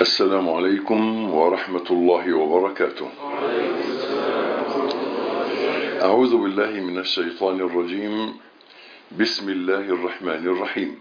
السلام عليكم ورحمة الله وبركاته أعوذ بالله من الشيطان الرجيم بسم الله الرحمن الرحيم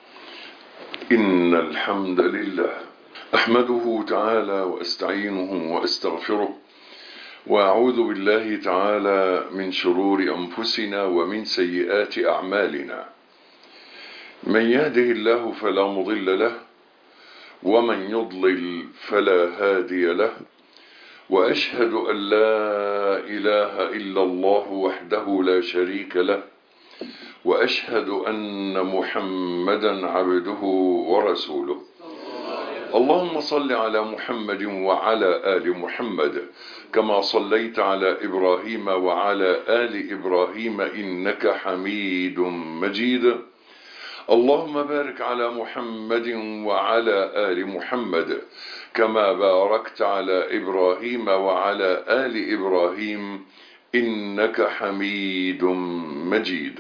إن الحمد لله أحمده تعالى وأستعينه وأستغفره وأعوذ بالله تعالى من شرور أنفسنا ومن سيئات أعمالنا من يهده الله فلا مضل له ومن يضلل فلا هادي له وأشهد أن لا إله إلا الله وحده لا شريك له وأشهد أن محمدا عبده ورسوله اللهم صل على محمد وعلى آل محمد كما صليت على إبراهيم وعلى آل إبراهيم إنك حميد مجيد اللهم بارك على محمد وعلى آل محمد كما باركت على إبراهيم وعلى آل إبراهيم إنك حميد مجيد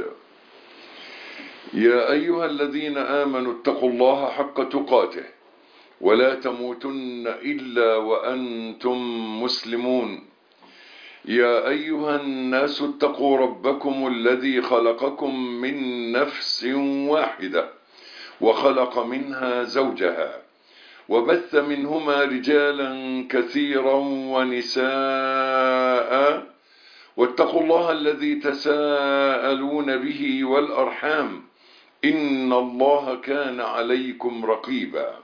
يا أيها الذين آمنوا اتقوا الله حق تقاته ولا تموتن إلا وأنتم مسلمون يا أيها الناس اتقوا ربكم الذي خلقكم من نفس واحدة وخلق منها زوجها وبث منهما رجالا كثيرا ونساء واتقوا الله الذي تساءلون به والأرحام إن الله كان عليكم رقيبا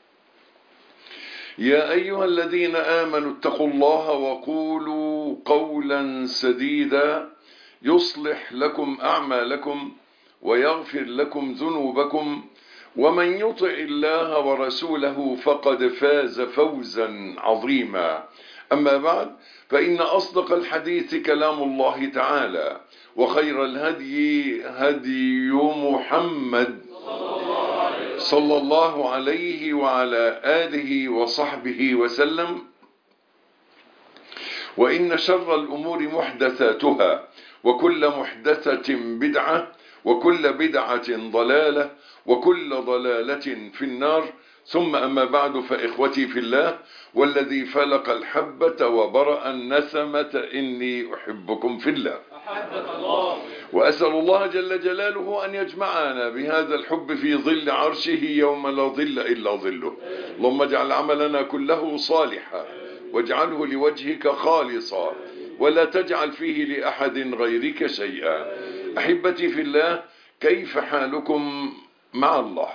يا أيها الذين آمنوا اتقوا الله وقولوا قولا سديدا يصلح لكم أعمالكم ويغفر لكم ذنوبكم ومن يطع الله ورسوله فقد فاز فوزا عظيما أما بعد فإن أصدق الحديث كلام الله تعالى وخير الهدي هدي محمد صلى الله عليه وعلى آله وصحبه وسلم وإن شر الأمور محدثاتها وكل محدثة بدعة وكل بدعة ضلالة وكل ضلالة في النار ثم أما بعد فإخوتي في الله والذي فلق الحبة وبرأ النسمة إني أحبكم في الله وأسأل الله جل جلاله أن يجمعنا بهذا الحب في ظل عرشه يوم لا ظل إلا ظله اللهم اجعل عملنا كله صالحا واجعله لوجهك خالصا ولا تجعل فيه لأحد غيرك شيئا أحبتي في الله كيف حالكم مع الله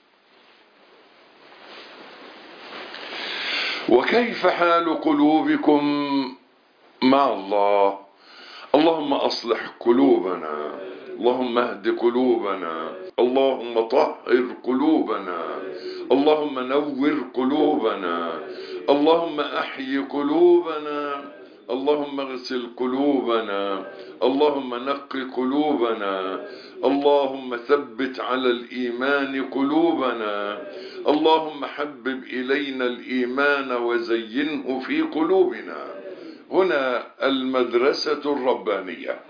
وكيف حال قلوبكم مع الله اللهم أصلح قلوبنا اللهم اهد قلوبنا اللهم طهر قلوبنا اللهم نور قلوبنا اللهم أحي قلوبنا اللهم اغسل قلوبنا اللهم نق قلوبنا اللهم ثبت على الإيمان قلوبنا اللهم حبب إلينا الإيمان وزينه في قلوبنا هنا المدرسة الربانية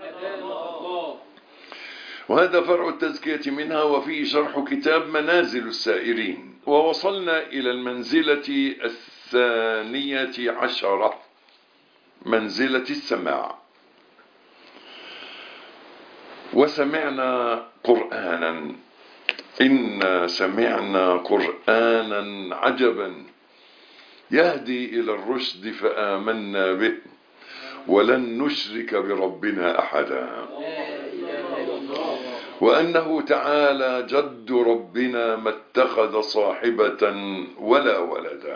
وهذا فرع التزكية منها وفيه شرح كتاب منازل السائرين ووصلنا إلى المنزلة الثانية عشرة منزلة السماع وسمعنا قرآنا إنا سمعنا قرآنا عجبا يهدي إلى الرشد فآمنا به ولن نشرك بربنا أحدا وأنه تعالى جد ربنا ما اتخذ صاحبة ولا ولدا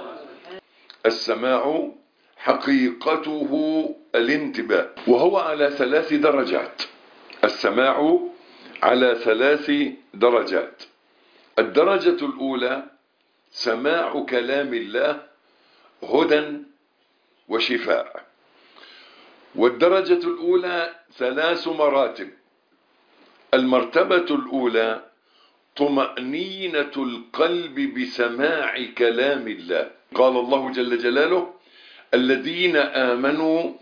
السماع حقيقته الانتباه وهو على ثلاث درجات السماع على ثلاث درجات الدرجة الأولى سماع كلام الله هدى وشفاء والدرجة الأولى ثلاث مراتب المرتبة الأولى طمأنينة القلب بسماع كلام الله قال الله جل جلاله الذين آمنوا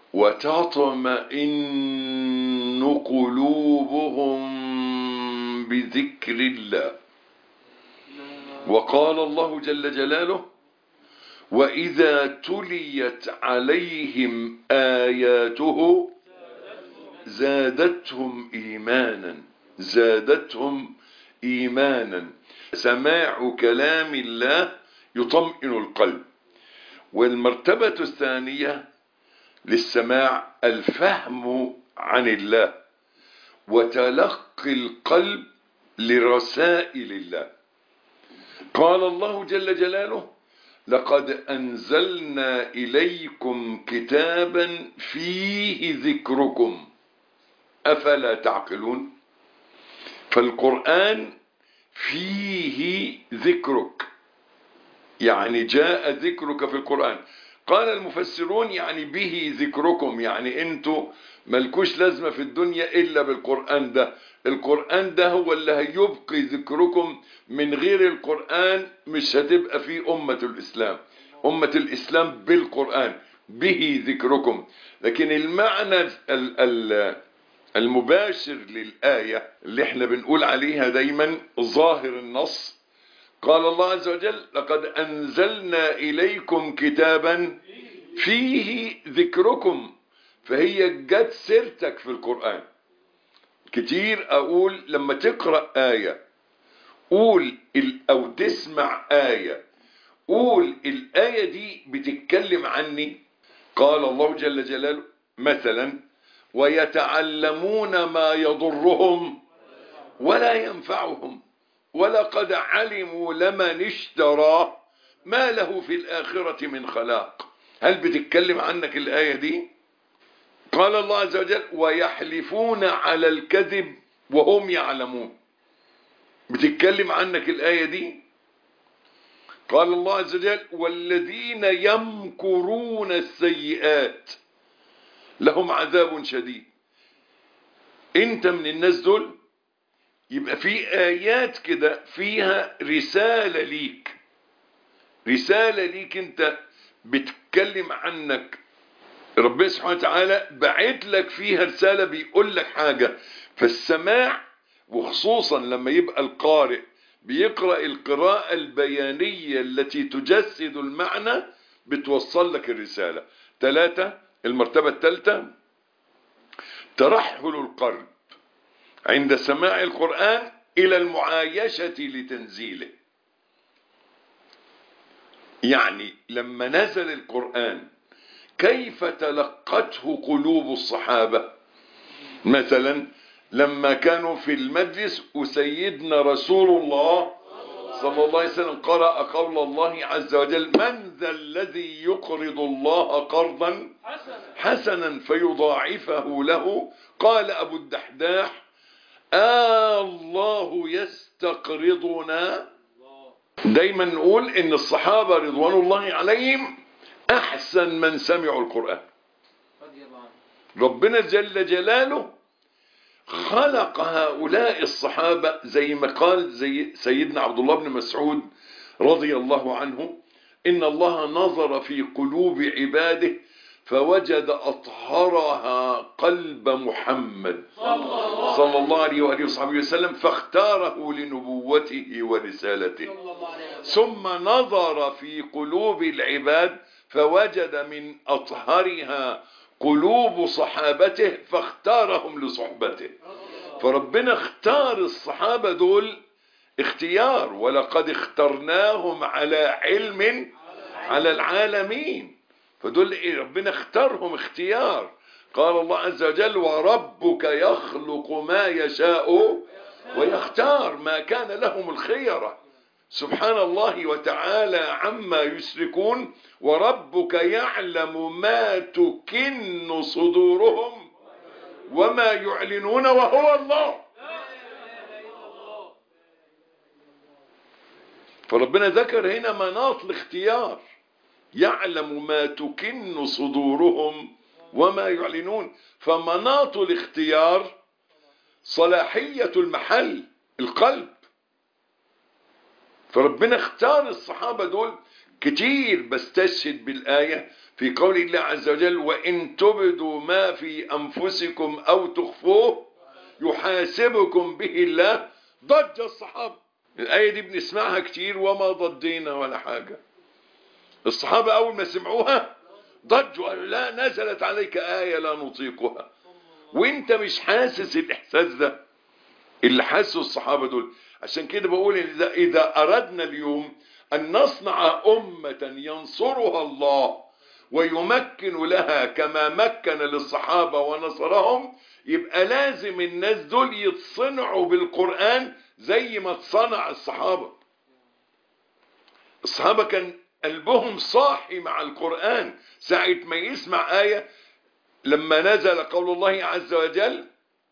وتطمئن قلوبهم بذكر الله وقال الله جل جلاله وإذا تليت عليهم آياته زادتهم إيمانا زادتهم إيمانا سماع كلام الله يطمئن القلب والمرتبة الثانية للسماع الفهم عن الله وتلقي القلب لرسائل الله قال الله جل جلاله لقد أنزلنا إليكم كتابا فيه ذكركم أفلا تعقلون فالقرآن فيه ذكرك يعني جاء ذكرك في القرآن قال المفسرون يعني به ذكركم يعني انتوا ملكوش لازمة في الدنيا إلا بالقرآن ده القرآن ده هو اللي هيبقي ذكركم من غير القرآن مش هتبقى في أمة الإسلام أمة الإسلام بالقرآن به ذكركم لكن المعنى ال ال المباشر للآية اللي احنا بنقول عليها دايما ظاهر النص قال الله عز وجل لقد أنزلنا إليكم كتابا فيه ذكركم فهي جت سيرتك في القرآن كتير أقول لما تقرأ آية قول أو تسمع آية قول الآية دي بتتكلم عني قال الله جل جلاله مثلا ويتعلمون ما يضرهم ولا ينفعهم ولقد علموا لمن اشترى ما له في الآخرة من خلاق هل بتتكلم عنك الآية دي قال الله عز وجل ويحلفون على الكذب وهم يعلمون بتتكلم عنك الآية دي قال الله عز وجل والذين يمكرون السيئات لهم عذاب شديد انت من الناس دول يبقى في آيات كده فيها رسالة ليك رسالة ليك انت بتتكلم عنك ربنا سبحانه وتعالى بعت لك فيها رسالة بيقول لك حاجة فالسماع وخصوصا لما يبقى القارئ بيقرأ القراءة البيانية التي تجسد المعنى بتوصل لك الرسالة ثلاثة المرتبة الثالثة ترحل القلب عند سماع القرآن إلى المعايشة لتنزيله يعني لما نزل القرآن كيف تلقته قلوب الصحابة مثلا لما كانوا في المجلس وسيدنا رسول الله صلى الله عليه وسلم قرأ قول الله عز وجل من ذا الذي يقرض الله قرضا حسنا فيضاعفه له قال أبو الدحداح آه الله يستقرضنا دايما نقول ان الصحابة رضوان الله عليهم احسن من سمعوا القرآن ربنا جل جلاله خلق هؤلاء الصحابة زي ما قال زي سيدنا عبد الله بن مسعود رضي الله عنه إن الله نظر في قلوب عباده فوجد أطهرها قلب محمد صلى الله عليه وآله وصحبه وسلم فاختاره لنبوته ورسالته ثم نظر في قلوب العباد فوجد من أطهرها قلوب صحابته فاختارهم لصحبته فربنا اختار الصحابة دول اختيار ولقد اخترناهم على علم على العالمين فدول ايه ربنا اختارهم اختيار قال الله عز وجل وربك يخلق ما يشاء ويختار ما كان لهم الخيرة سبحان الله وتعالى عما يشركون وربك يعلم ما تكن صدورهم وما يعلنون وهو الله فربنا ذكر هنا مناط الاختيار يعلم ما تكن صدورهم وما يعلنون فمناط الاختيار صلاحية المحل القلب فربنا اختار الصحابة دول كتير بستشهد بالآية في قول الله عز وجل وإن تبدوا ما في أنفسكم أو تخفوه يحاسبكم به الله ضج الصحابة الآية دي بنسمعها كتير وما ضدينا ولا حاجة الصحابة أول ما سمعوها ضجوا قالوا لا نزلت عليك آية لا نطيقها وانت مش حاسس الإحساس ده اللي حاسه الصحابة دول عشان كده بقول إذا, إذا أردنا اليوم أن نصنع أمة ينصرها الله ويمكن لها كما مكن للصحابة ونصرهم يبقى لازم الناس دول يتصنعوا بالقرآن زي ما اتصنع الصحابة الصحابة كان قلبهم صاحي مع القرآن ساعة ما يسمع آية لما نزل قول الله عز وجل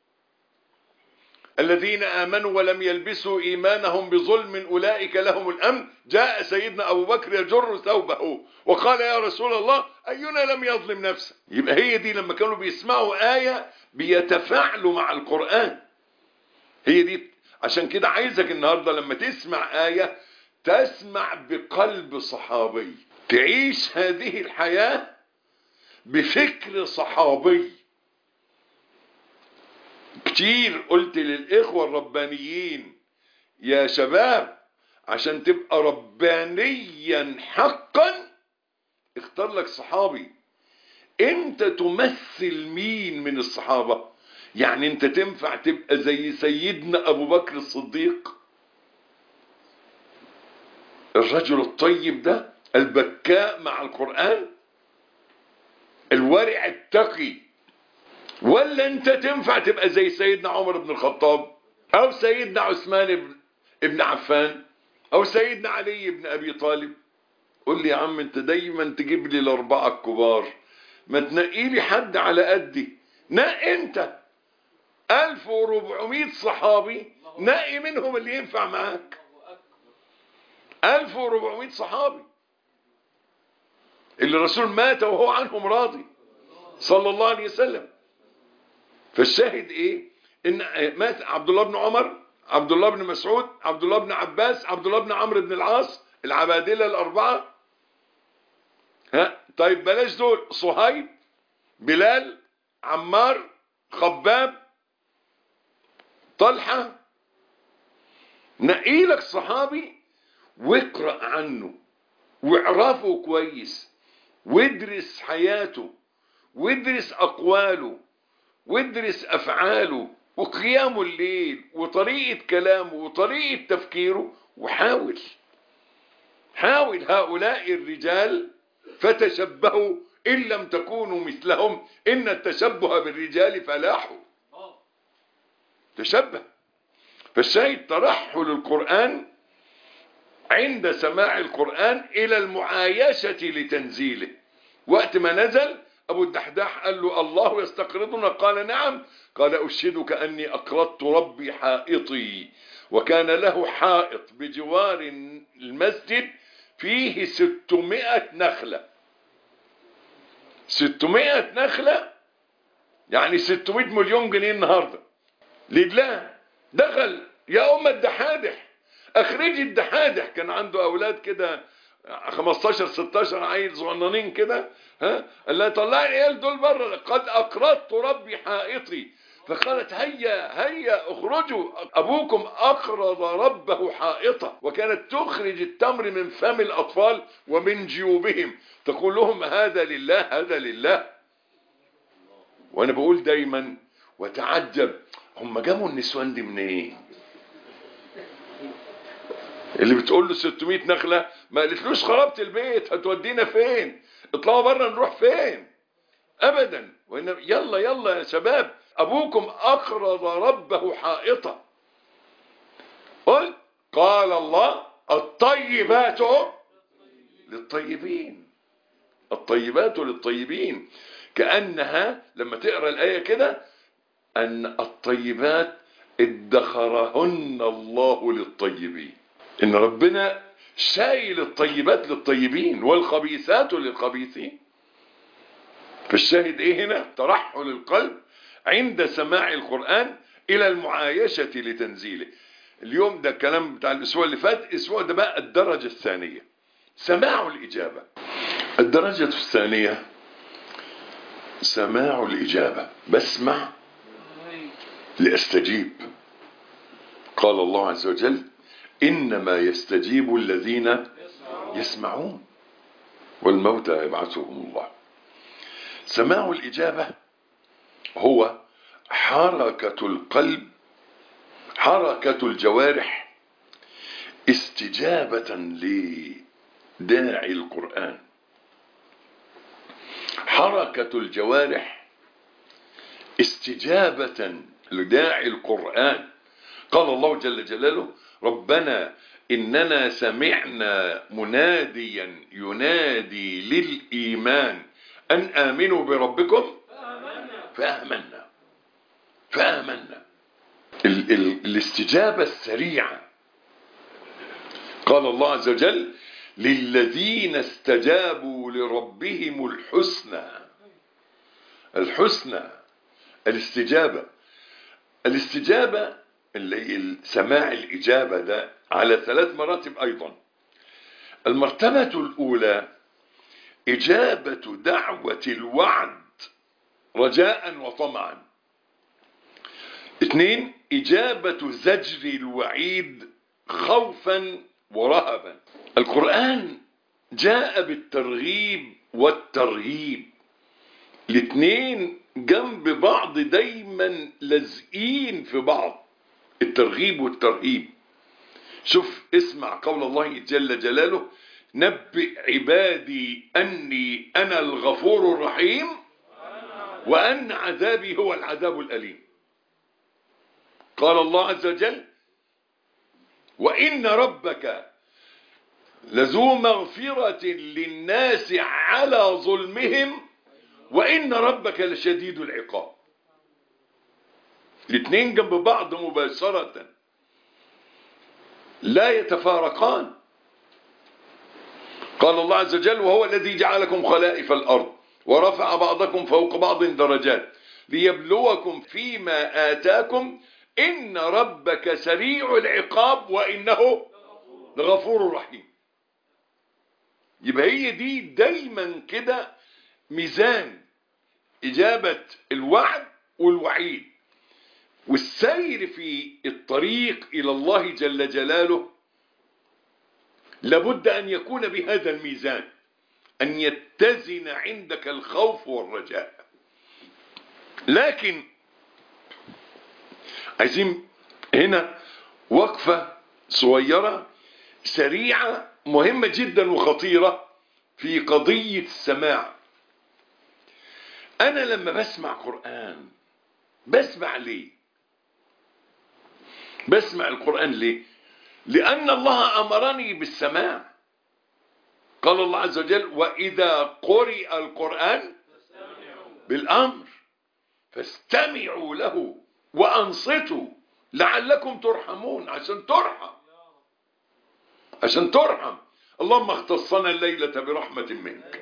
الذين آمنوا ولم يلبسوا إيمانهم بظلم أولئك لهم الأمن جاء سيدنا أبو بكر يجر ثوبه وقال يا رسول الله أينا لم يظلم نفسه يبقى هي دي لما كانوا بيسمعوا آية بيتفاعلوا مع القرآن هي دي عشان كده عايزك النهاردة لما تسمع آية تسمع بقلب صحابي تعيش هذه الحياة بفكر صحابي كتير قلت للإخوة الربانيين يا شباب عشان تبقى ربانيا حقا اختار لك صحابي انت تمثل مين من الصحابة يعني انت تنفع تبقى زي سيدنا ابو بكر الصديق الرجل الطيب ده البكاء مع القرآن الورع التقي ولا انت تنفع تبقى زي سيدنا عمر بن الخطاب او سيدنا عثمان بن ابن عفان او سيدنا علي بن ابي طالب قول لي يا عم انت دايما تجيب لي الاربعه الكبار ما تنقي لي حد على قدي نقي انت 1400 صحابي نقي منهم اللي ينفع معاك 1400 صحابي اللي الرسول مات وهو عنهم راضي صلى الله عليه وسلم فالشاهد ايه ان مات عبد الله بن عمر عبد الله بن مسعود عبد الله بن عباس عبد الله بن عمرو بن العاص العبادله الاربعه ها طيب بلاش دول صهيب بلال عمار خباب طلحه نقي لك صحابي واقرا عنه واعرفه كويس وادرس حياته وادرس اقواله وادرس افعاله وقيامه الليل وطريقة كلامه وطريقة تفكيره وحاول حاول هؤلاء الرجال فتشبهوا إن لم تكونوا مثلهم إن التشبه بالرجال فلاح تشبه فالشاهد ترحل القرآن عند سماع القرآن إلى المعايشة لتنزيله وقت ما نزل أبو الدحداح قال له الله يستقرضنا قال نعم قال أشهدك أني أقرضت ربي حائطي وكان له حائط بجوار المسجد فيه ستمائة نخلة ستمائة نخلة يعني ستمائة مليون جنيه النهاردة لله دخل يا أم الدحادح أخرجي الدحادح كان عنده أولاد كده 15 16 عيل صغننين كده ها قال لها طلعي العيال دول بره قد اقرضت ربي حائطي فقالت هيا هيا اخرجوا ابوكم اقرض ربه حائطا وكانت تخرج التمر من فم الاطفال ومن جيوبهم تقول لهم هذا لله هذا لله وانا بقول دايما وتعجب هم جابوا النسوان دي منين إيه؟ اللي بتقول له 600 نخله ما قالتلوش خربت البيت هتودينا فين اطلعوا بره نروح فين ابدا وإن يلا يلا يا شباب ابوكم اقرض ربه حائطا قل قال الله الطيبات للطيبين الطيبات للطيبين كأنها لما تقرأ الآية كده أن الطيبات ادخرهن الله للطيبين إن ربنا شايل الطيبات للطيبين والخبيثات للخبيثين فالشاهد ايه هنا ترحل القلب عند سماع القرآن الى المعايشة لتنزيله اليوم ده الكلام بتاع الاسبوع اللي فات الاسبوع ده بقى الدرجة الثانية سماع الاجابة الدرجة الثانية سماع الاجابة بسمع لاستجيب قال الله عز وجل إنما يستجيب الذين يسمعون والموتى يبعثهم الله سماع الإجابة هو حركة القلب حركة الجوارح استجابة لداعي القرآن حركة الجوارح استجابة لداعي القرآن قال الله جل جلاله ربنا إننا سمعنا مناديا ينادي للإيمان أن آمنوا بربكم فآمنا فآمنا ال ال الاستجابة السريعة قال الله عز وجل للذين استجابوا لربهم الحسنى الحسنى الاستجابة الاستجابة اللي سماع الإجابة ده على ثلاث مراتب أيضا المرتبة الأولى إجابة دعوة الوعد رجاء وطمعا اثنين إجابة زجر الوعيد خوفا ورهبا القرآن جاء بالترغيب والترهيب الاثنين جنب بعض دايما لازقين في بعض الترغيب والترهيب شوف اسمع قول الله جل جلاله نبئ عبادي أني أنا الغفور الرحيم وأن عذابي هو العذاب الأليم قال الله عز وجل وإن ربك لذو مغفرة للناس على ظلمهم وإن ربك لشديد العقاب الاثنين جنب بعض مباشرة لا يتفارقان قال الله عز وجل وهو الذي جعلكم خلائف الأرض ورفع بعضكم فوق بعض درجات ليبلوكم فيما آتاكم إن ربك سريع العقاب وإنه لغفور رحيم يبقى هي دي دايما كده ميزان إجابة الوعد والوعيد والسير في الطريق إلى الله جل جلاله لابد أن يكون بهذا الميزان أن يتزن عندك الخوف والرجاء لكن عايزين هنا وقفة صغيرة سريعة مهمة جدا وخطيرة في قضية السماع أنا لما بسمع قرآن بسمع ليه بسمع القرآن ليه لأن الله أمرني بالسماع قال الله عز وجل وإذا قرئ القرآن بالأمر فاستمعوا له وأنصتوا لعلكم ترحمون عشان ترحم عشان ترحم اللهم اختصنا الليلة برحمة منك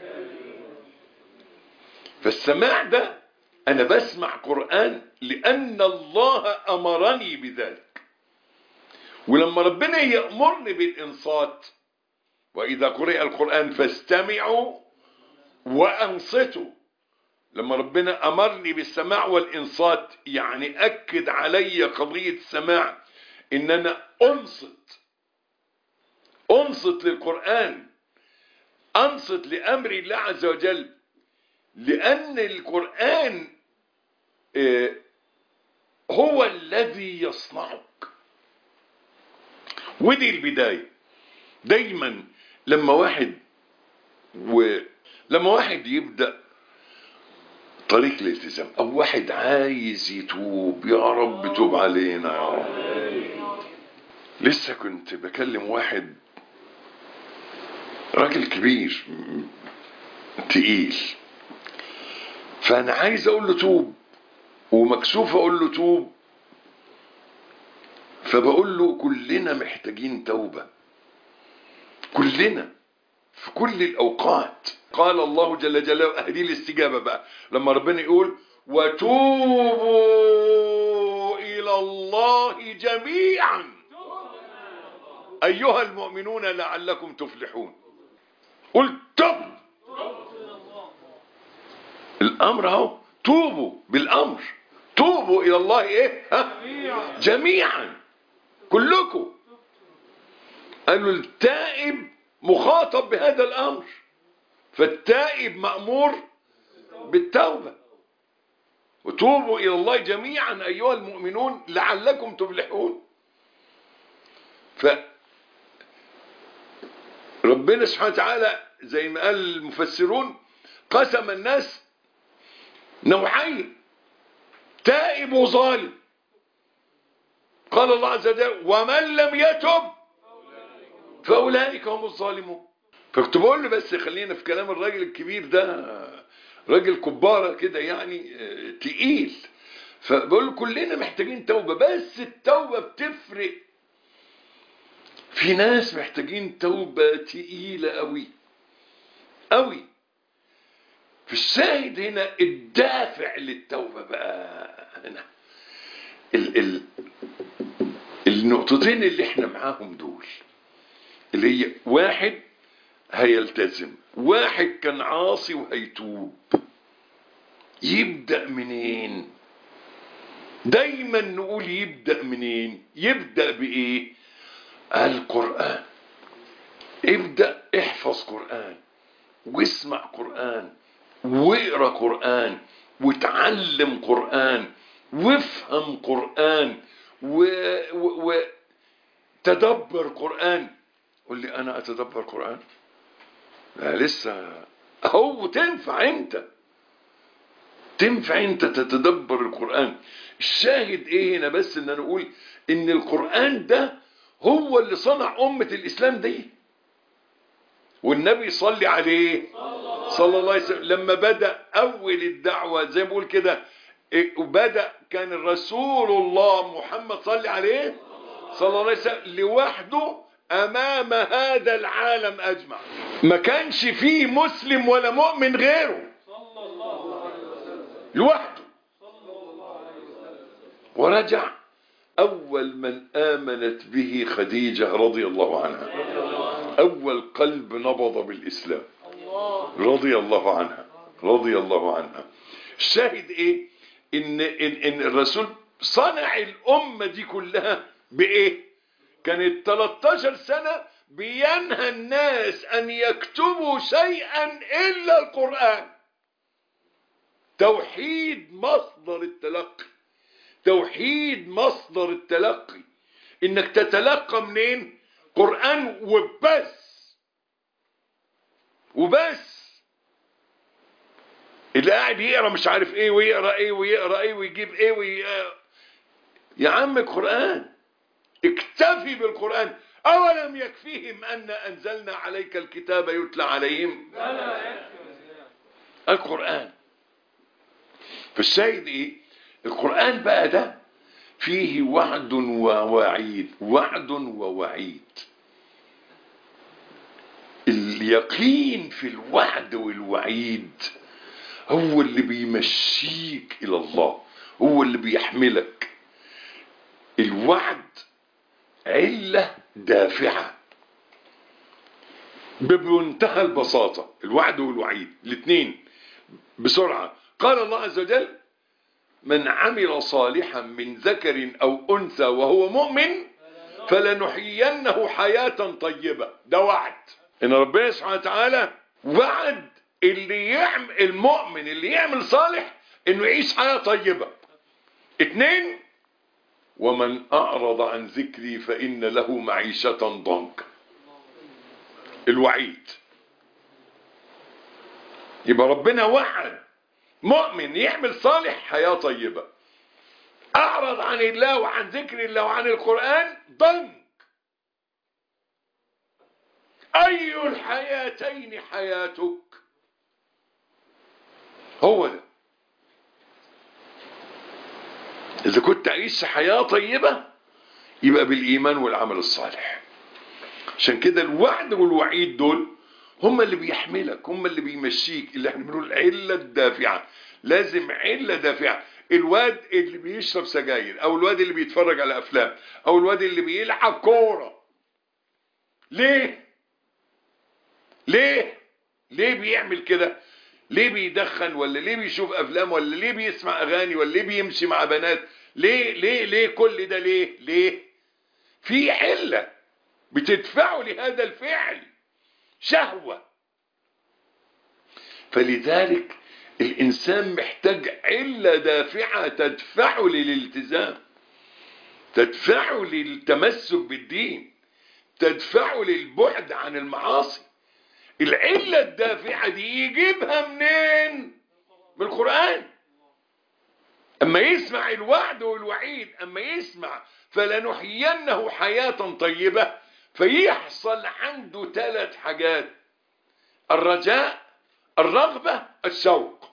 فالسماع ده أنا بسمع قرآن لأن الله أمرني بذلك ولما ربنا يأمرني بالإنصات وإذا قرئ القرآن فاستمعوا وأنصتوا لما ربنا أمرني بالسماع والإنصات يعني أكد علي قضية السماع إن أنا أنصت أنصت للقرآن أنصت لأمر الله عز وجل لأن القرآن هو الذي يصنعك ودي البداية دايما لما واحد ولما واحد يبدأ طريق الالتزام او واحد عايز يتوب يا رب توب علينا يا رب لسه كنت بكلم واحد راجل كبير تقيل فانا عايز اقول له توب ومكسوف اقول له توب فبقول له كلنا محتاجين توبة كلنا في كل الاوقات قال الله جل جلاله هذه الاستجابة بقى لما ربنا يقول وتوبوا الى الله جميعا ايها المؤمنون لعلكم تفلحون قل توب الامر اهو توبوا بالامر توبوا الى الله ايه ها؟ جميعا كلكم قالوا التائب مخاطب بهذا الامر فالتائب مأمور بالتوبة وتوبوا إلى الله جميعا أيها المؤمنون لعلكم تفلحون ف ربنا سبحانه وتعالى زي ما قال المفسرون قسم الناس نوعين تائب وظالم قال الله عز وجل ومن لم يتب فأولئك هم الظالمون فكنت بقول له بس خلينا في كلام الراجل الكبير ده راجل كبارة كده يعني آه، تقيل فبقول له كلنا محتاجين توبة بس التوبة بتفرق في ناس محتاجين توبة تقيلة قوي قوي في الشاهد هنا الدافع للتوبة بقى هنا ال ال النقطتين اللي احنا معاهم دول اللي هي واحد هيلتزم واحد كان عاصي وهيتوب يبدأ منين دايما نقول يبدأ منين يبدأ بإيه القرآن ابدأ احفظ قرآن واسمع قرآن واقرا قرآن وتعلم قرآن وافهم قرآن و... و... و... تدبر قرآن قل لي أنا أتدبر قرآن لا لسه هو تنفع أنت تنفع أنت تتدبر القرآن الشاهد إيه هنا بس إن أنا أقول إن القرآن ده هو اللي صنع أمة الإسلام دي والنبي صلي عليه صلى الله عليه وسلم لما بدأ أول الدعوة زي ما بقول كده إيه، وبدأ كان الرسول الله محمد صلي عليه صلى الله عليه وسلم لوحده أمام هذا العالم أجمع ما كانش فيه مسلم ولا مؤمن غيره لوحده ورجع أول من آمنت به خديجة رضي الله عنها أول قلب نبض بالإسلام رضي الله عنها رضي الله عنها الشاهد إيه إن, إن, إن الرسول صنع الأمة دي كلها بإيه كانت 13 سنة بينهى الناس أن يكتبوا شيئا إلا القرآن توحيد مصدر التلقي توحيد مصدر التلقي انك تتلقى منين قرآن وبس وبس اللي قاعد يقرا مش عارف ايه ويقرا ايه ويقرا ايه ويجيب ايه وي... يا عم القرآن اكتفي بالقرآن أولم يكفيهم أن أنزلنا عليك الكتاب يتلى عليهم القرآن فالشاهد ايه القرآن بقى ده فيه وعد ووعيد وعد ووعيد اليقين في الوعد والوعيد هو اللي بيمشيك إلى الله هو اللي بيحملك الوعد علة دافعة بمنتهى البساطة الوعد والوعيد الاثنين بسرعة قال الله عز وجل من عمل صالحا من ذكر أو أنثى وهو مؤمن فلنحيينه حياة طيبة ده وعد إن ربنا سبحانه وتعالى وعد اللي يعمل المؤمن اللي يعمل صالح إنه يعيش حياة طيبة اتنين ومن أعرض عن ذكري فإن له معيشة ضنكا الوعيد يبقى ربنا وعد مؤمن يعمل صالح حياة طيبة أعرض عن الله وعن ذكر الله وعن القرآن ضنك أي الحياتين حياتك هو ده إذا كنت تعيش حياة طيبة يبقى بالإيمان والعمل الصالح عشان كده الوعد والوعيد دول هم اللي بيحملك هم اللي بيمشيك اللي احنا بنقول العلة الدافعة لازم علة دافعة الواد اللي بيشرب سجاير او الواد اللي بيتفرج على افلام او الواد اللي بيلعب كورة ليه ليه ليه بيعمل كده ليه بيدخن ولا ليه بيشوف افلام ولا ليه بيسمع اغاني ولا ليه بيمشي مع بنات ليه ليه ليه كل ده ليه ليه في علة بتدفعه لهذا الفعل شهوة فلذلك الإنسان محتاج علة دافعة تدفعه للالتزام تدفعه للتمسك بالدين تدفعه للبعد عن المعاصي العلة الدافعة دي يجيبها منين من القرآن أما يسمع الوعد والوعيد أما يسمع فلنحيينه حياة طيبة فيحصل عنده ثلاث حاجات الرجاء الرغبة الشوق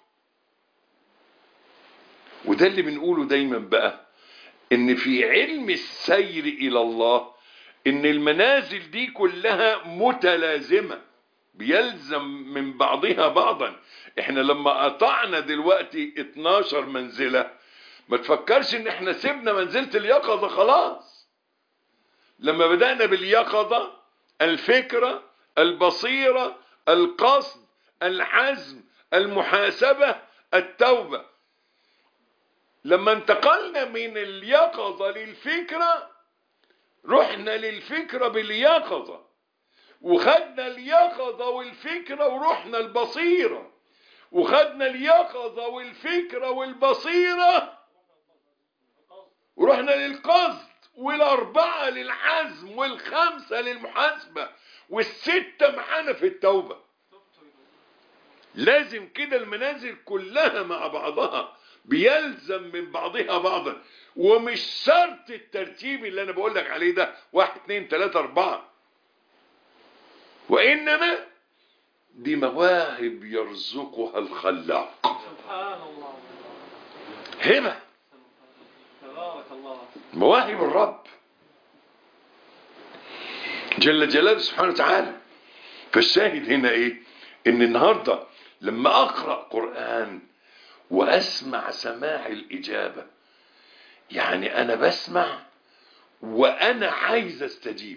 وده اللي بنقوله دايما بقى ان في علم السير الى الله ان المنازل دي كلها متلازمة بيلزم من بعضها بعضا احنا لما قطعنا دلوقتي 12 منزلة ما تفكرش ان احنا سيبنا منزلة اليقظة خلاص لما بدأنا باليقظة الفكرة البصيرة القصد العزم المحاسبة التوبة لما انتقلنا من اليقظة للفكرة رحنا للفكرة باليقظة وخدنا اليقظة والفكرة ورحنا البصيرة وخدنا اليقظة والفكرة والبصيرة ورحنا للقصد والأربعة للعزم والخمسة للمحاسبة والستة معانا في التوبة لازم كده المنازل كلها مع بعضها بيلزم من بعضها بعضا ومش شرط الترتيب اللي انا بقول لك عليه ده واحد اتنين تلاتة اربعة وانما دي مواهب يرزقها الخلاق سبحان الله هبة تبارك الله مواهب الرب جل جلاله سبحانه وتعالى فالشاهد هنا ايه ان النهاردة لما اقرأ قرآن واسمع سماع الاجابة يعني انا بسمع وانا عايز استجيب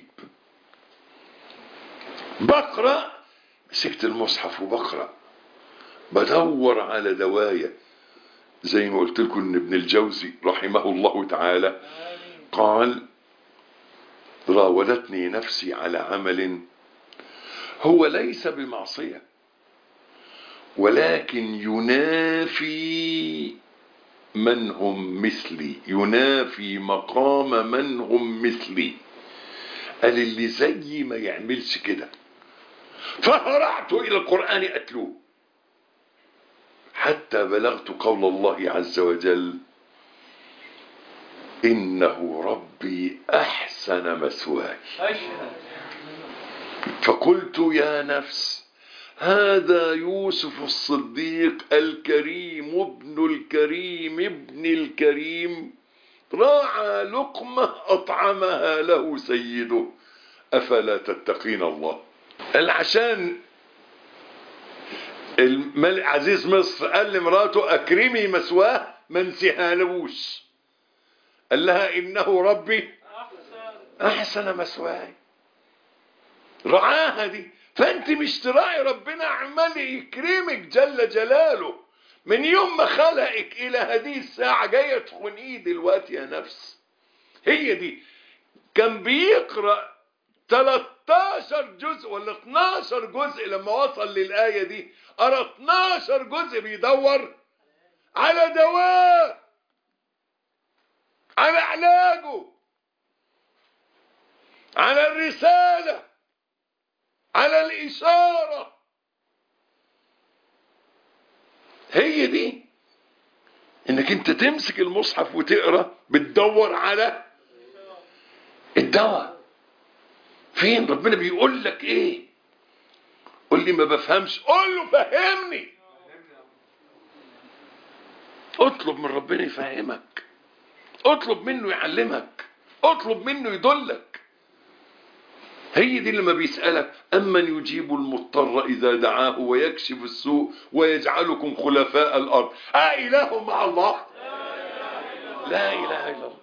بقرأ مسكت المصحف وبقرأ بدور على دوايا زي ما قلت لكم ان ابن الجوزي رحمه الله تعالى آمين قال راودتني نفسي على عمل هو ليس بمعصية ولكن ينافي من هم مثلي ينافي مقام من هم مثلي قال اللي زيي ما يعملش كده فهرعت إلى القرآن أتلوه حتى بلغت قول الله عز وجل إنه ربي أحسن مثواي أشهد فقلت يا نفس هذا يوسف الصديق الكريم ابن الكريم ابن الكريم راعى لقمة أطعمها له سيده أفلا تتقين الله قال عشان الملك عزيز مصر قال لمراته أكرمي مسواه ما انسيهالوش قال لها إنه ربي أحسن احسن مسواي رعاها دي فانت مش تراعي ربنا عمال يكرمك جل جلاله من يوم ما خلقك الى هذه الساعة جاية تخونيه دلوقتي يا نفس هي دي كان بيقرأ 13 جزء ولا 12 جزء لما وصل للآية دي قرأ 12 جزء بيدور على دواء على علاجه على الرسالة على الإشارة هي دي انك انت تمسك المصحف وتقرا بتدور على الدواء فين ربنا بيقول لك ايه قول لي ما بفهمش قول له فهمني اطلب من ربنا يفهمك اطلب منه يعلمك اطلب منه يدلك هي دي لما بيسألك أمن يجيب المضطر إذا دعاه ويكشف السوء ويجعلكم خلفاء الأرض أإله مع الله لا إله إلا الله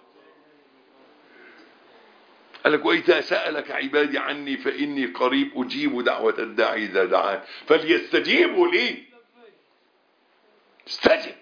قال لك وإذا سألك عبادي عني فإني قريب أجيب دعوة الداعي إذا دعان فليستجيبوا لي استجب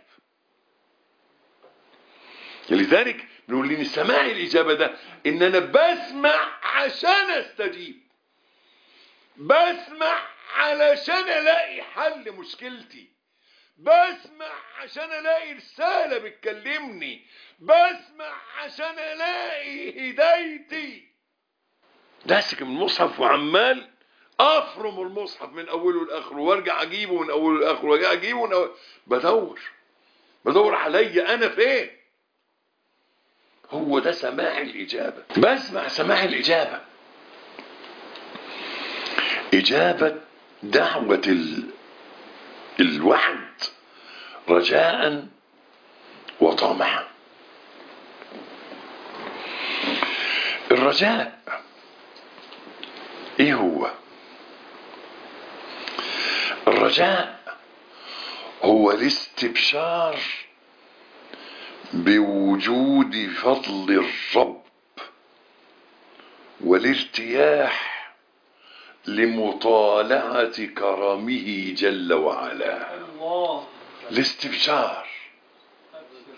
لذلك بنقول لي سماع الإجابة ده إن أنا بسمع عشان أستجيب بسمع علشان الاقي حل مشكلتي بسمع عشان الاقي رسالة بتكلمني بسمع عشان الاقي هدايتي ماسك من المصحف وعمال افرم المصحف من اوله لاخره وارجع اجيبه من اوله لاخره وارجع اجيبه من أوله. بدور بدور عليا انا فين هو ده سماع الاجابه بسمع سماع الاجابه اجابه دعوه ال... الوعد رجاء وطمعا الرجاء ايه هو الرجاء هو الاستبشار بوجود فضل الرب والارتياح لمطالعة كرمه جل وعلا الله الاستبشار أبشر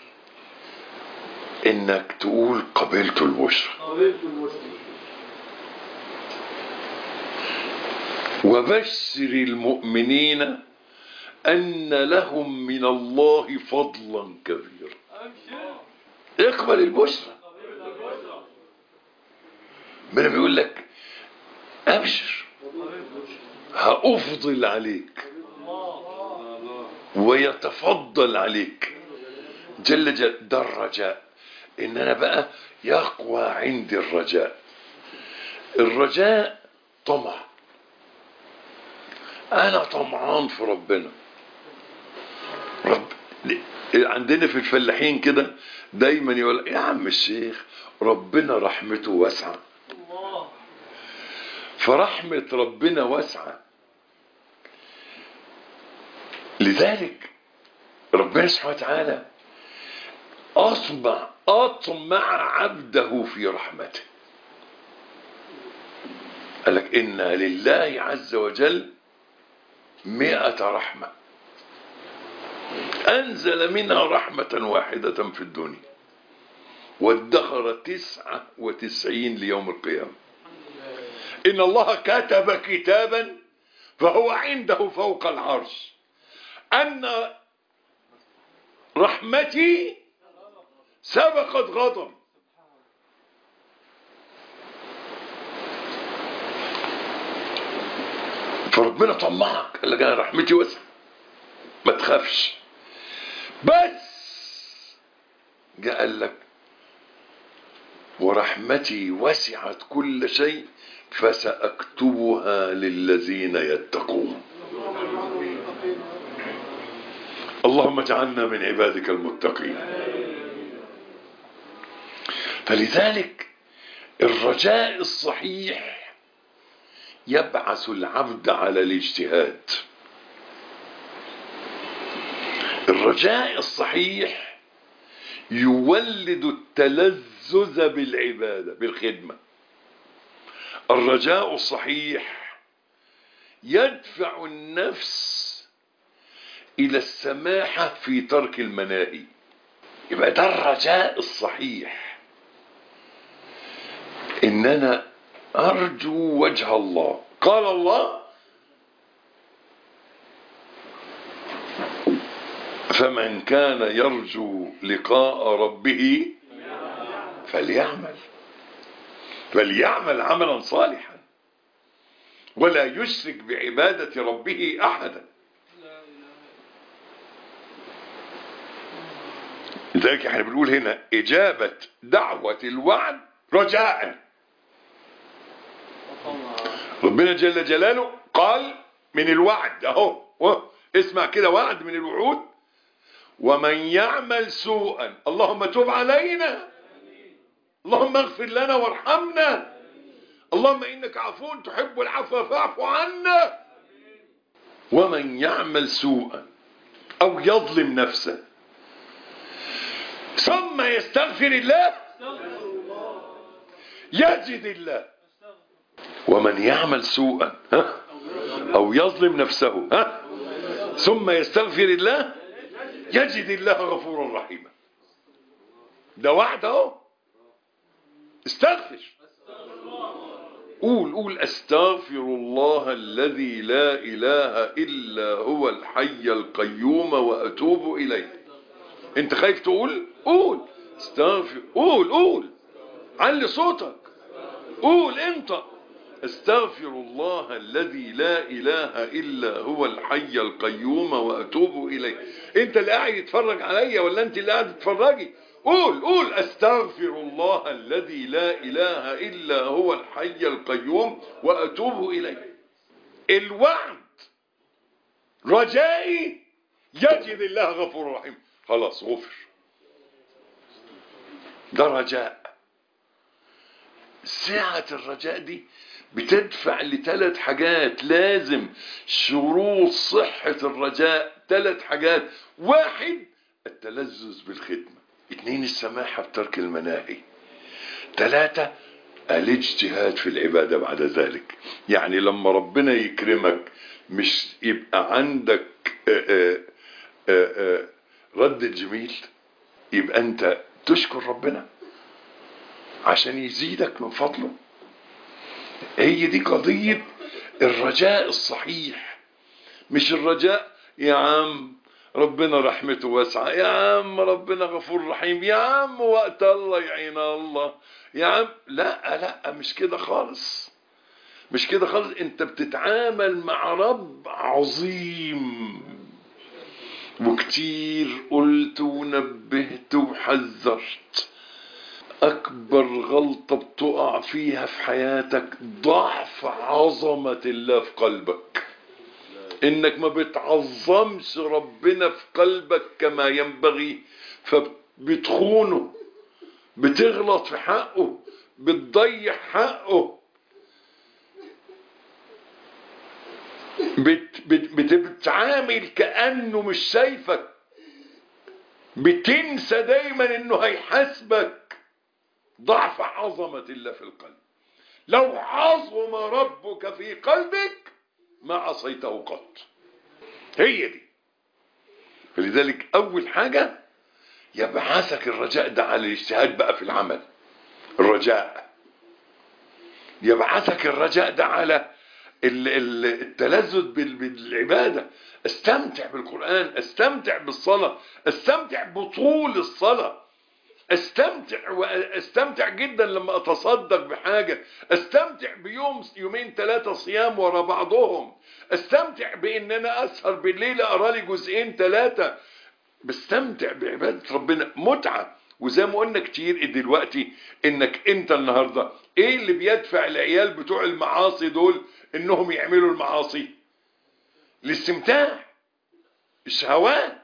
انك تقول قبلت البشرى قبلت المسلم وبشر المؤمنين ان لهم من الله فضلا كبيرا أبشر اقبل البشرى قبلت البشرى ربنا بيقول لك ابشر قبلت البشرى هافضل عليك الله ويتفضل عليك جل جل ده الرجاء ان انا بقى يقوى عندي الرجاء الرجاء طمع انا طمعان في ربنا رب عندنا في الفلاحين كده دايما يقول يا عم الشيخ ربنا رحمته واسعه الله فرحمة ربنا واسعة لذلك ربنا سبحانه وتعالى أطمع أطمع عبده في رحمته قال لك إن لله عز وجل مئة رحمة أنزل منها رحمة واحدة في الدنيا وادخر تسعة وتسعين ليوم القيامة إن الله كتب كتابا فهو عنده فوق العرش أن رحمتي سبقت غضب فربنا طمعك قال لك انا رحمتي واسعه ما تخافش بس جاء قال لك ورحمتي وسعت كل شيء فسأكتبها للذين يتقون اللهم اجعلنا من عبادك المتقين فلذلك الرجاء الصحيح يبعث العبد على الاجتهاد الرجاء الصحيح يولد التلذذ بالعبادة بالخدمة الرجاء الصحيح يدفع النفس إلى السماحة في ترك المناهي يبقى ده الرجاء الصحيح إن أنا أرجو وجه الله قال الله فمن كان يرجو لقاء ربه فليعمل فليعمل عملا صالحا ولا يشرك بعبادة ربه أحدا لا إله لذلك احنا بنقول هنا إجابة دعوة الوعد رجاء الله ربنا جل جلاله قال من الوعد اهو أهو. اسمع كده وعد من الوعود ومن يعمل سوءا اللهم تب علينا اللهم اغفر لنا وارحمنا اللهم انك عفو تحب العفو فاعف عنا ومن يعمل سوءا او يظلم نفسه ثم يستغفر الله استغفر الله يجد الله استغفر ومن يعمل سوءا ها او يظلم نفسه ها ثم يستغفر الله يجد الله غفورا رحيما ده وعد اهو استغفر قول قول استغفر الله الذي لا اله الا هو الحي القيوم واتوب اليه انت خايف تقول قول استغفر قول قول علي صوتك قول انت استغفر الله الذي لا اله الا هو الحي القيوم واتوب اليه انت اللي قاعد يتفرج عليا ولا انت اللي قاعد تتفرجي قول قول استغفر الله الذي لا اله الا هو الحي القيوم واتوب اليه الوعد رجائي يجد الله غفور رحيم خلاص غفر ده رجاء سعة الرجاء دي بتدفع لثلاث حاجات لازم شروط صحة الرجاء ثلاث حاجات واحد التلذذ بالخدمة اثنين السماحة بترك المناهي ثلاثة الاجتهاد في العبادة بعد ذلك يعني لما ربنا يكرمك مش يبقى عندك آآ آآ رد الجميل يبقى انت تشكر ربنا عشان يزيدك من فضله هي دي قضية الرجاء الصحيح مش الرجاء يا عم ربنا رحمته واسعة يا عم ربنا غفور رحيم يا عم وقت الله يعين الله يا عم لا لا مش كده خالص مش كده خالص انت بتتعامل مع رب عظيم وكتير قلت ونبهت وحذرت اكبر غلطة بتقع فيها في حياتك ضعف عظمة الله في قلبك انك ما بتعظمش ربنا في قلبك كما ينبغي فبتخونه بتغلط في حقه بتضيع حقه بت بت بت بتعامل كأنه مش شايفك بتنسى دايما انه هيحاسبك ضعف عظمة الله في القلب لو عظم ربك في قلبك ما عصيته قط هي دي فلذلك اول حاجة يبعثك الرجاء ده على الاجتهاد بقى في العمل الرجاء يبعثك الرجاء ده على التلذذ بالعبادة استمتع بالقرآن استمتع بالصلاة استمتع بطول الصلاة استمتع واستمتع جدا لما اتصدق بحاجة استمتع بيوم يومين ثلاثة صيام ورا بعضهم استمتع بان انا اسهر بالليل اقرا لي جزئين ثلاثة بستمتع بعبادة ربنا متعة وزي ما قلنا كتير دلوقتي انك انت النهاردة ايه اللي بيدفع العيال بتوع المعاصي دول انهم يعملوا المعاصي الاستمتاع الشهوات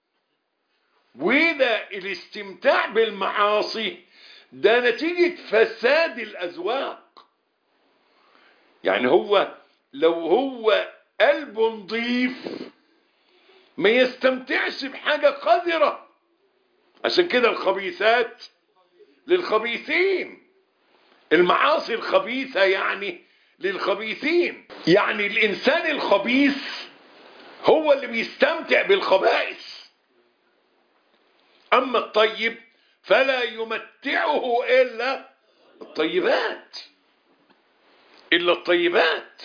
وده الاستمتاع بالمعاصي ده نتيجة فساد الأذواق يعني هو لو هو قلبه نظيف ما يستمتعش بحاجة قذرة عشان كده الخبيثات للخبيثين المعاصي الخبيثة يعني للخبيثين يعني الإنسان الخبيث هو اللي بيستمتع بالخبائث أما الطيب فلا يمتعه إلا الطيبات إلا الطيبات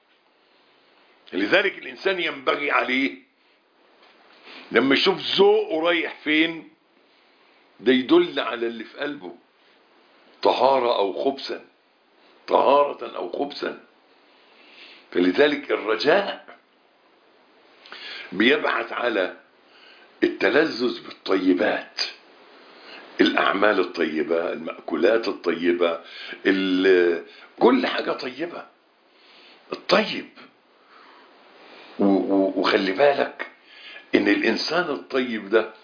لذلك الإنسان ينبغي عليه لما يشوف ذوقه رايح فين ده يدل على اللي في قلبه طهارة أو خبثا طهارة أو خبثا فلذلك الرجاء بيبعث على التلذذ بالطيبات الأعمال الطيبة المأكولات الطيبة كل حاجة طيبة الطيب وخلي بالك ان الانسان الطيب ده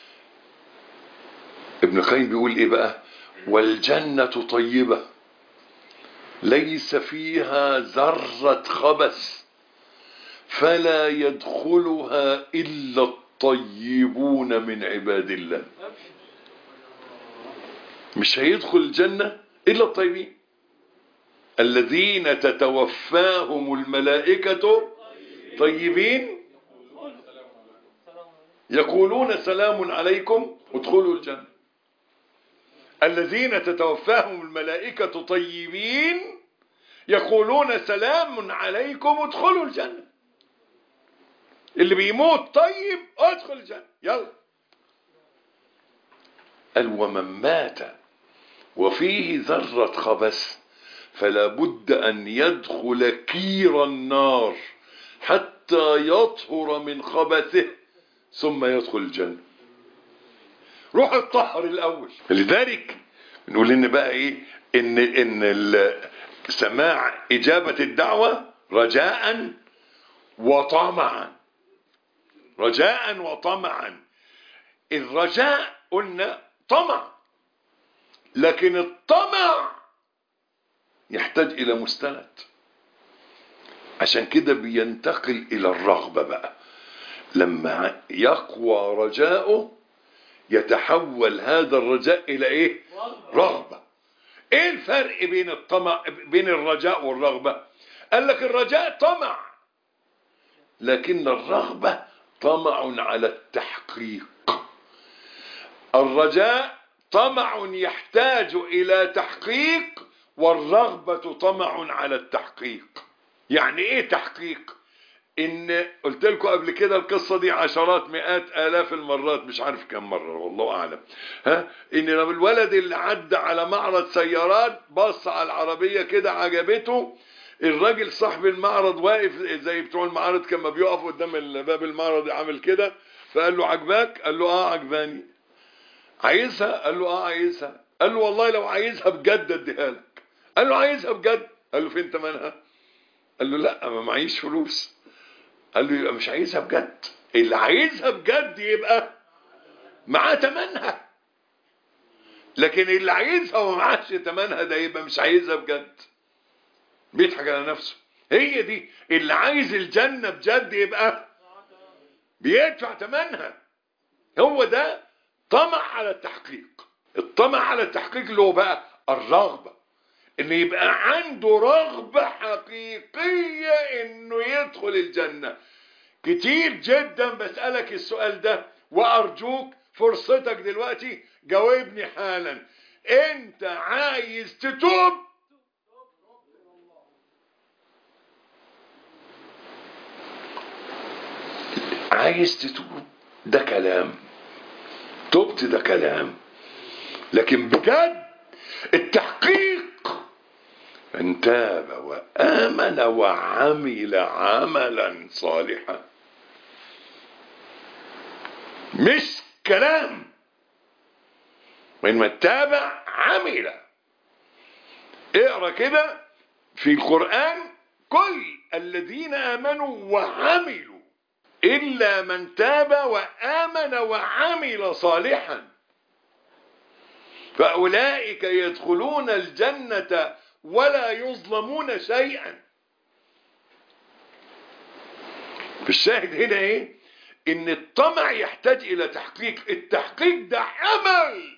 ابن القيم بيقول ايه بقى والجنة طيبة ليس فيها ذرة خبث فلا يدخلها إلا الطيبون من عباد الله مش هيدخل الجنة إلا الطيبين الذين تتوفاهم الملائكة طيبين يقولون سلام عليكم ادخلوا الجنة الذين تتوفاهم الملائكة طيبين يقولون سلام عليكم ادخلوا الجنة اللي بيموت طيب ادخل الجنة يلا قال ومن مات وفيه ذرة خبث فلا بد أن يدخل كير النار حتى يطهر من خبثه ثم يدخل الجنة روح الطهر الأول لذلك نقول إن بقى إيه إن إن ال- سماع إجابة الدعوة رجاء وطمعا رجاء وطمعا الرجاء قلنا طمع لكن الطمع يحتاج إلى مستند عشان كده بينتقل إلى الرغبة بقى لما يقوى رجاؤه يتحول هذا الرجاء إلى إيه؟ رغبة إيه الفرق بين الطمع بين الرجاء والرغبة؟ قال لك الرجاء طمع لكن الرغبة طمع على التحقيق الرجاء طمع يحتاج إلى تحقيق والرغبة طمع على التحقيق يعني ايه تحقيق ان قلت لكم قبل كده القصة دي عشرات مئات الاف المرات مش عارف كم مرة والله اعلم ها ان لما الولد اللي عدى على معرض سيارات بص على العربية كده عجبته الراجل صاحب المعرض واقف زي بتوع المعارض كما بيقف قدام باب المعرض عامل كده فقال له عجباك قال له اه عجباني عايزها قال له اه عايزها قال له والله لو عايزها بجد اديها لك قال له عايزها بجد قال له فين تمنها قال له لا ما معيش فلوس قال له يبقى مش عايزها بجد اللي عايزها بجد يبقى معاه تمنها لكن اللي عايزها ومعاش تمنها ده يبقى مش عايزها بجد بيضحك على نفسه هي دي اللي عايز الجنة بجد يبقى بيدفع تمنها هو ده طمع على التحقيق الطمع على التحقيق اللي هو بقى الرغبة ان يبقى عنده رغبة حقيقية انه يدخل الجنة كتير جدا بسألك السؤال ده وارجوك فرصتك دلوقتي جاوبني حالا انت عايز تتوب عايز تتوب ده كلام تبت ده كلام لكن بجد التحقيق من تاب وآمن وعمل عملا صالحا مش كلام من تاب عمل اقرا كده في القرآن كل الذين آمنوا وعملوا إلا من تاب وآمن وعمل صالحا فأولئك يدخلون الجنة ولا يظلمون شيئا في الشاهد هنا ايه ان الطمع يحتاج الى تحقيق التحقيق ده عمل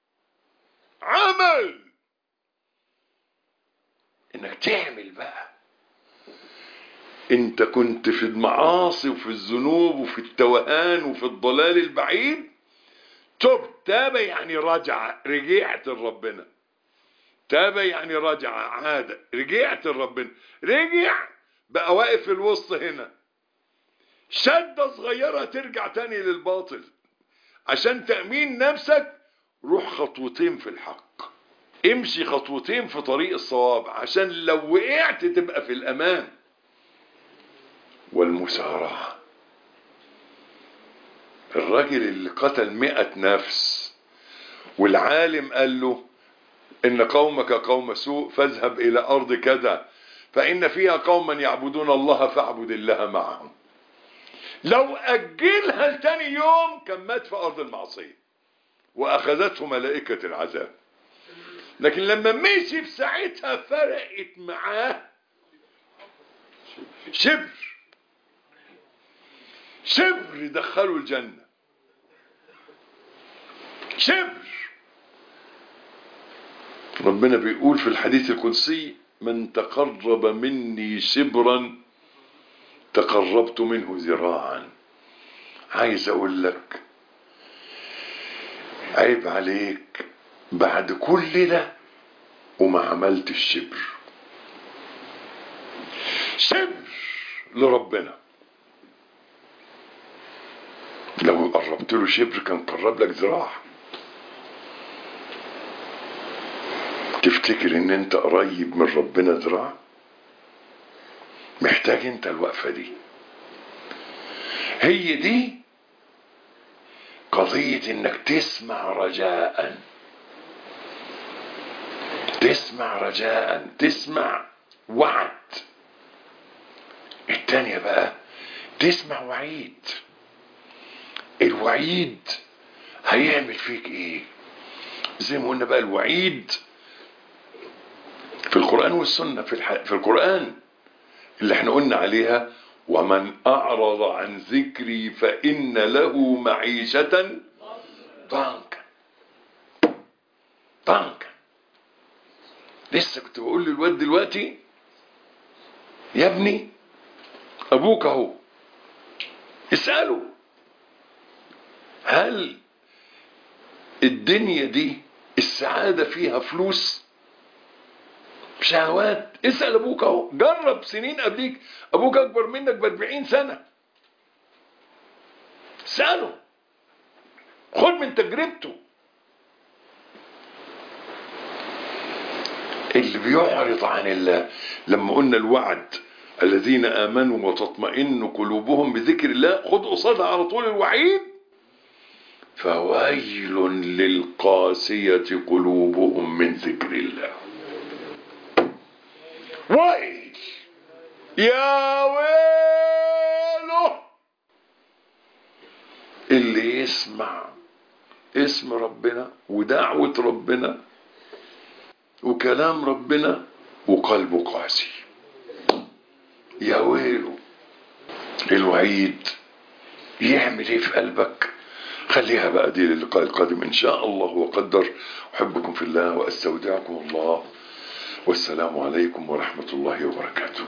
عمل انك تعمل بقى انت كنت في المعاصي وفي الذنوب وفي التوهان وفي الضلال البعيد تب تاب يعني رجع رجعت لربنا تاب يعني رجع عاد رجعت لربنا رجع بقى واقف في الوسط هنا شدة صغيرة ترجع تاني للباطل عشان تأمين نفسك روح خطوتين في الحق امشي خطوتين في طريق الصواب عشان لو وقعت تبقى في الأمان والمسارعة الراجل اللي قتل مئة نفس والعالم قال له إن قومك قوم سوء فاذهب إلى أرض كذا فإن فيها قوما يعبدون الله فاعبد الله معهم لو أجلها لتاني يوم كان مات في أرض المعصية وأخذته ملائكة العذاب لكن لما مشي في ساعتها فرقت معاه شبر شبر دخلوا الجنة شبر ربنا بيقول في الحديث القدسي من تقرب مني شبرا تقربت منه ذراعا عايز اقول لك عيب عليك بعد كل ده وما عملت الشبر شبر لربنا لو قربت له شبر كان قرب لك ذراع تفتكر ان انت قريب من ربنا ذراع محتاج انت الوقفه دي هي دي قضيه انك تسمع رجاء تسمع رجاء تسمع وعد التانية بقى تسمع وعيد الوعيد هيعمل فيك ايه زي ما قلنا بقى الوعيد في القرآن والسنة في, الح... في القرآن اللي احنا قلنا عليها ومن أعرض عن ذكري فإن له معيشة ضنكا ضنكا لسه كنت بقول للواد دلوقتي يا ابني ابوك اهو اساله هل الدنيا دي السعاده فيها فلوس شهوات اسال ابوك اهو جرب سنين قبليك ابوك اكبر منك ب 40 سنه اساله خد من تجربته اللي بيعرض عن الله لما قلنا الوعد الذين امنوا وتطمئن قلوبهم بذكر الله خد قصادها على طول الوعيد فويل للقاسية قلوبهم من ذكر الله ويل يا ويله اللي يسمع اسم ربنا ودعوة ربنا وكلام ربنا وقلبه قاسي يا ويله الوعيد يعمل ايه في قلبك خليها بقى دي للقاء القادم ان شاء الله وقدر احبكم في الله واستودعكم الله والسلام عليكم ورحمه الله وبركاته